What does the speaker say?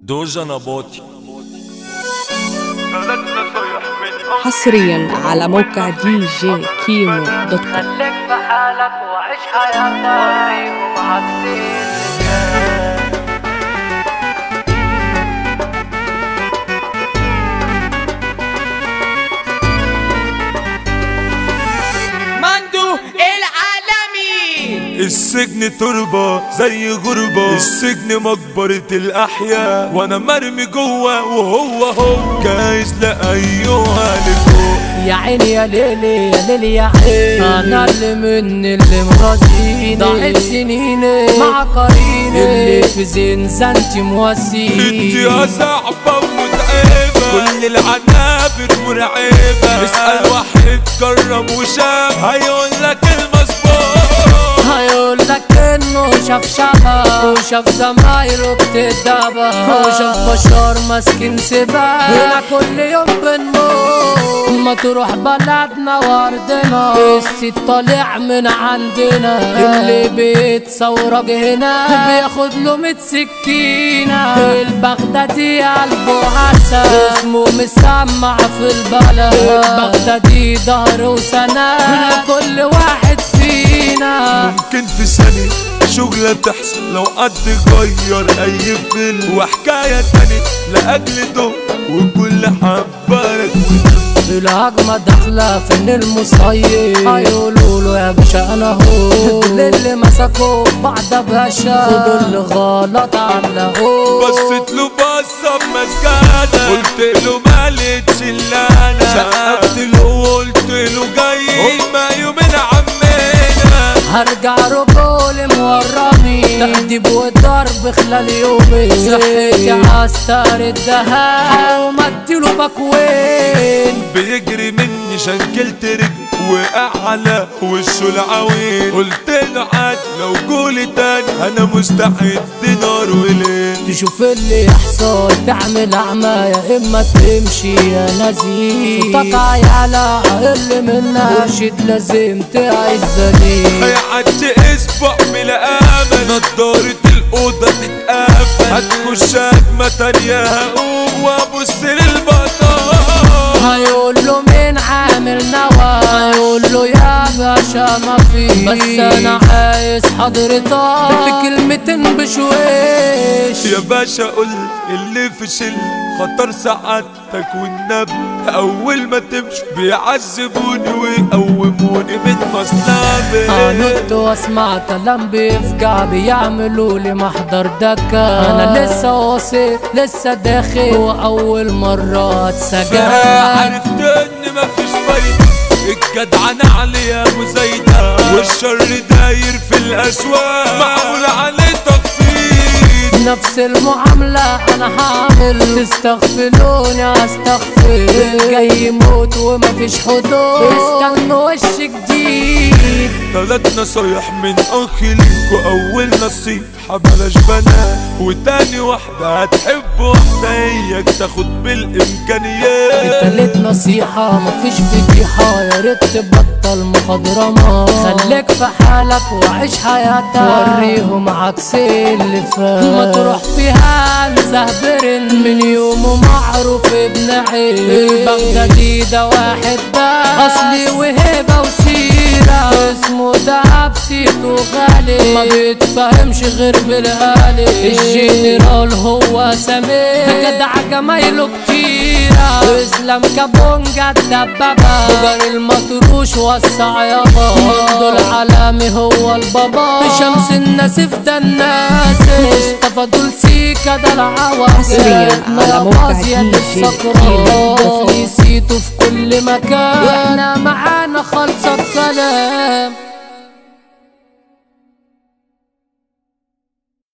دوجا نباطي حصريا على موقع دي جي كيمو دوت كوم خليك في حالك وعيش حياتك وريهم عكسين مندو العالمي السجن تربة زي غربة السجن مقبرة الأحياء وأنا مرمي جوه وهو هو جايز لأيها لفوق يا عيني يا ليلي يا ليلي يا عيني انا اللي من اللي مرضيني ضاعت سنيني مع قريني اللي في زنزانتي مواسيني يا صعبة ومتعبة كل العنابر مرعبة اسأل واحد جرب وشاف هيقول لك المظبوط هيقول لك انه شاف شبه وشاف زمايله بتدبه وشاف بشار ماسكين سباق هنا كل يوم بنموت ما تروح بلدنا وارضنا السيد طالع من عندنا اللي بيتصورج هنا بياخد له ميت سكينة البغدادي قلبه عسل اسمه مسمع في البلد البغدادي ظهر وسند لكل واحد فينا ممكن في ثانية شغلة تحصل لو قد غير أي فيلم وحكاية تانية لأجل دول وكل حبارك الهجمة داخلة فين المصيب هيقولوا له يا باشا انا هو دول اللي مسكوا بعض باشا خدوا اللي غلط علقوه بصيت له بصة بمسكانة قلت له مالتش اللي أنا سقفت له وقلت له جاي هما يومين عمنا هرجع رجولي مورمي تأديب وضرب خلال يومي صحتي عستر الدهان ومديله باكوين بيجري مني شنكلت رجلي وقع على وشه العويل قلت له عادي لو جولي تاني انا مستعد نار وليل تشوف اللي يحصل تعمل أعمى يا إما تمشي يا نزيل صوتك عيالة اللي منا مرشد لازم تعزني هيعدي اسبوع بلا امل نضارة الاوضة تتقفل هتخش هجمة تانية هقوم وابص للبطل هيقول له مين عامل نوى هيقول له يا باشا ما في بس انا عايز حضرتك في كلمتين بشويش يا باشا قول اللي في شل خطر سعادتك والنبي اول ما تمشي بيعذبوني ويقوموني من مصلبي انط واسمع كلام بيفجع بيعملوا لي محضر دكة انا لسه واثق لسه داخل واول مرة اتسجل عرفت ان مفيش فايدة الجدعنة علي يا ابو زيدة والشر داير في الاسواق معقول عليه تخفيض نفس المعاملة أنا هعمل تستغفلوني أستغفر جاي يموت ومفيش حدود استنوا وش جديد تلات نصايح من اخي ليكوا اول نصيحة بلاش بنات وتاني واحدة هتحب واحدة هيك تاخد بالامكانيات تالت نصيحة مفيش فضيحة يا ريت تبطل مخضرمات خليك في حالك وعيش حياتك وريهم عكس اللي فات ما تروح فيها مزهبرن من يومه معروف ابن عين البغدادي ده واحد ده اصلي وهبة وسيرة اسمه ده بسيطه غالي ما بيتفهمش غير بالغالي الجنرال هو سمير جدع جمايله كتيرة اسلام كابونجا الدبابة جار المطروش وسع يابا دول العالمي هو البابا شمس الناسف ده الناس مصطفى دول سيكا ده العوض حصرياً على موقع دي جي كيمو. نسيته في كل مكان واحنا معانا خالصة الكلام